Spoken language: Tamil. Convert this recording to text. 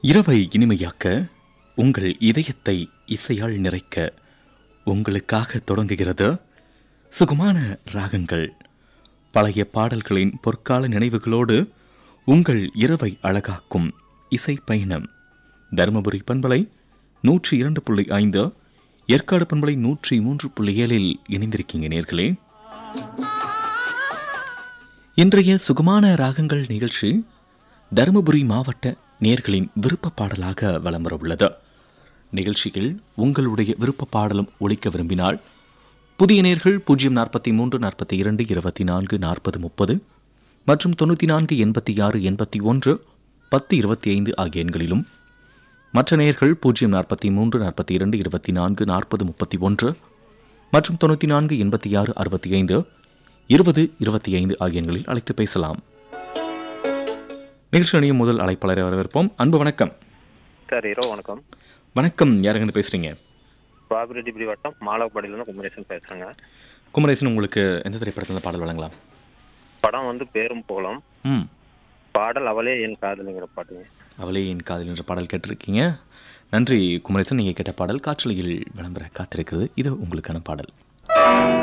இரவை இனிமையாக்க உங்கள் இதயத்தை இசையால் நிறைக்க உங்களுக்காக தொடங்குகிறது சுகமான ராகங்கள் பழைய பாடல்களின் பொற்கால நினைவுகளோடு உங்கள் இரவை அழகாக்கும் இசை பயணம் தருமபுரி பண்பலை நூற்றி இரண்டு புள்ளி ஐந்து ஏற்காடு பண்பலை நூற்றி மூன்று புள்ளி ஏழில் இணைந்திருக்கீங்க நேர்களே இன்றைய சுகமான ராகங்கள் நிகழ்ச்சி தருமபுரி மாவட்ட நேர்களின் விருப்ப பாடலாக வலம் வர உள்ளது நிகழ்ச்சியில் உங்களுடைய விருப்ப பாடலும் ஒழிக்க விரும்பினால் புதிய நேர்கள் பூஜ்ஜியம் நாற்பத்தி மூன்று நாற்பத்தி இரண்டு இருபத்தி நான்கு நாற்பது முப்பது மற்றும் தொண்ணூற்றி நான்கு எண்பத்தி ஆறு எண்பத்தி ஒன்று பத்து இருபத்தி ஐந்து ஆகிய எண்களிலும் மற்ற நேர்கள் பூஜ்ஜியம் நாற்பத்தி மூன்று நாற்பத்தி இரண்டு இருபத்தி நான்கு நாற்பது முப்பத்தி ஒன்று மற்றும் தொண்ணூற்றி நான்கு எண்பத்தி ஆறு அறுபத்தி ஐந்து இருபது இருபத்தி ஐந்து ஆகிய எண்களில் அழைத்து பேசலாம் நிகழ்ச்சி அணியும் முதல் அழைப்பாளரை வரவேற்போம் அன்பு வணக்கம் சார் இரவு வணக்கம் வணக்கம் யாருங்கன்னு பேசுறீங்க பாபிரெட்டிபுரி வட்டம் மாலவப்பாடியிலேருந்து குமரேசன் பேசுகிறேங்க குமரேசன் உங்களுக்கு எந்த திரைப்படத்தில் பாடல் வழங்கலாம் படம் வந்து பேரும் போலம் ம் பாடல் அவளே என் காதலிங்கிற பாட்டுங்க அவளே என் காதல் என்ற பாடல் கேட்டிருக்கீங்க நன்றி குமரேசன் நீங்கள் கேட்ட பாடல் காற்றலையில் விளம்பர காத்திருக்குது இது உங்களுக்கான பாடல்